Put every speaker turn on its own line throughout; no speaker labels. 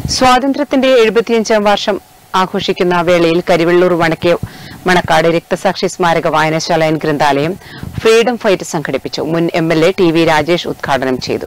സ്വാതന്ത്ര്യത്തിന്റെ എഴുപത്തിയഞ്ചാം വർഷം ആഘോഷിക്കുന്ന വേളയിൽ കരിവെള്ളൂർ വണക്കെ മണക്കാട് രക്തസാക്ഷി സ്മാരക വായനശാല ആൻഡ് ഗ്രന്ഥാലയം ഫ്രീഡം ഫൈറ്റ് സംഘടിപ്പിച്ചു മുൻ M L A T V Rajesh ഉദ്ഘാടനം ചെയ്തു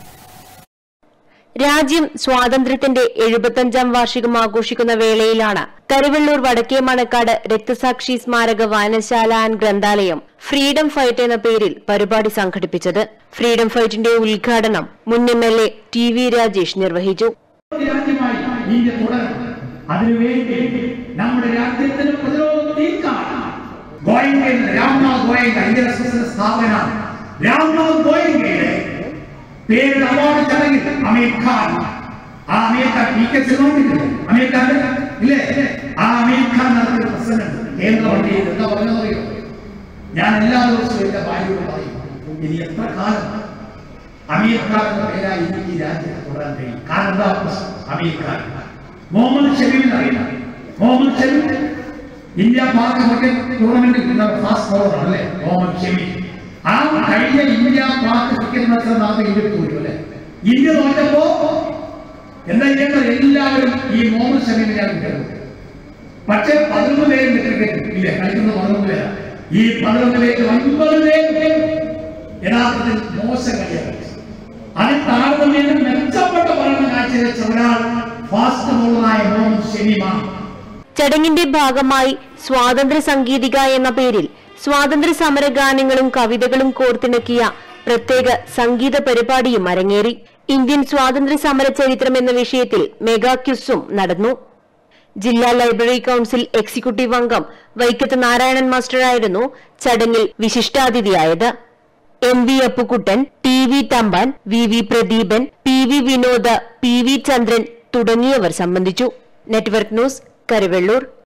രാജ്യം സ്വാതന്ത്ര്യത്തിന്റെ എഴുപത്തഞ്ചാം വാർഷികം ആഘോഷിക്കുന്ന വേളയിലാണ് കരുവള്ളൂർ വടക്കേ മണക്കാട് രക്തസാക്ഷി സ്മാരക വായനശാല ആൻഡ് ഗ്രന്ഥാലയം ഫ്രീഡം ഫൈറ്റ് എന്ന പേരിൽ പരിപാടി സംഘടിപ്പിച്ചത് ഫ്രീഡം ഫൈറ്റിന്റെ ഉദ്ഘാടനം മുൻ M L A T V Rajesh നിർവഹിച്ചു
രാജ്യമായി ഇന്ത്യ തുടരണം അതിനുവേണ്ടി നമ്മുടെ രാജ്യത്തിന് പ്രതിരോധം തീർക്കാൻ ഗോയങ്ക രാംനാഥ് ഗോയങ്ക ഇന്ത്യ എസ് സ്ഥാപന രാംനാഥ് ഗോയങ്കയുടെ പേരിൽ അവാർഡ് ചടങ്ങിൽ അമീർ ഖാൻ ആ അമീർ ഖാൻ പി കെ സിനോണ്ടില്ലേ അമീർ ഖാൻ ഇല്ലേ ആ അമീർ ഖാൻ നടത്തിയ പ്രസംഗം കേന്ദ്ര വണ്ടിയിൽ എന്താ പറഞ്ഞതറിയോ ഞാൻ എല്ലാ ദിവസവും എന്റെ ഭാര്യയോട് പറയും ഇനി എത്ര കാലം അമീർ ഖാൻ എന്ന പേരായി ഈ രാജ്യത്ത് തുടരാൻ കഴിയും കാരണം എന്താ പ്രശ്നം? അമീർ ഖാൻ മുഹമ്മദ് ഷമീമിന് അറിയാം മുഹമ്മദ് ഷമീം ഇന്ത്യ പാക് ക്രിക്കറ്റ് ടൂർണമെന്റിൽ ഫാസ്റ്റ് ബോളർ അല്ലേ മുഹമ്മദ് ഷമീം ആ കഴിഞ്ഞ ഇന്ത്യ പാക് ക്രിക്കറ്റ് മത്സരം നടന്ന ഇന്ത്യ തോറ്റു അല്ലേ ഇന്ത്യ തോറ്റപ്പോ എന്താ ചെയ്യേണ്ടത് എല്ലാവരും ഈ മുഹമ്മദ് ഷമീമിനെയാണ് വിട്ടത് പക്ഷേ പതിനൊന്ന് പേരുണ്ട് ക്രിക്കറ്റ് ഇല്ല കളിക്കുന്ന പതിനൊന്ന് പേരാണ് ഈ പതിനൊന്ന് പേര് ഒൻപത് പേര് യഥാർത്ഥത്തിൽ മോശം കളിയാണ് കളിച്ചത്. അതിൽ താരതമ്യേന മെച്ചപ്പെട്ട പഠനം കാഴ്ചവെച്ച ഒരാൾ ഫാസ്റ്റ് ബോളറായ മുഹമ്മദ് ഷമീമാണ്
ചടങ്ങിന്റെ ഭാഗമായി സ്വാതന്ത്ര്യ സംഗീതിക എന്ന പേരിൽ സ്വാതന്ത്ര്യ സമര ഗാനങ്ങളും കവിതകളും കോർത്തിണക്കിയ പ്രത്യേക സംഗീത പരിപാടിയും അരങ്ങേറി ഇന്ത്യൻ സ്വാതന്ത്ര്യ സമര ചരിത്രം എന്ന വിഷയത്തിൽ മെഗാ ക്യുസും നടന്നു ജില്ലാ ലൈബ്രറി കൌൺസിൽ എക്സിക്യൂട്ടീവ് അംഗം വൈക്കത്ത് നാരായണൻ മാസ്റ്ററായിരുന്നു ചടങ്ങിൽ വിശിഷ്ടാതിഥിയായത് M V Appukuttan T V Thampan V V Pradeepan P V Vinod P V Chandran തുടങ്ങിയവർ സംബന്ധിച്ചു നെറ്റ്വർക്ക് ന്യൂസ് കരുവെള്ളൂർ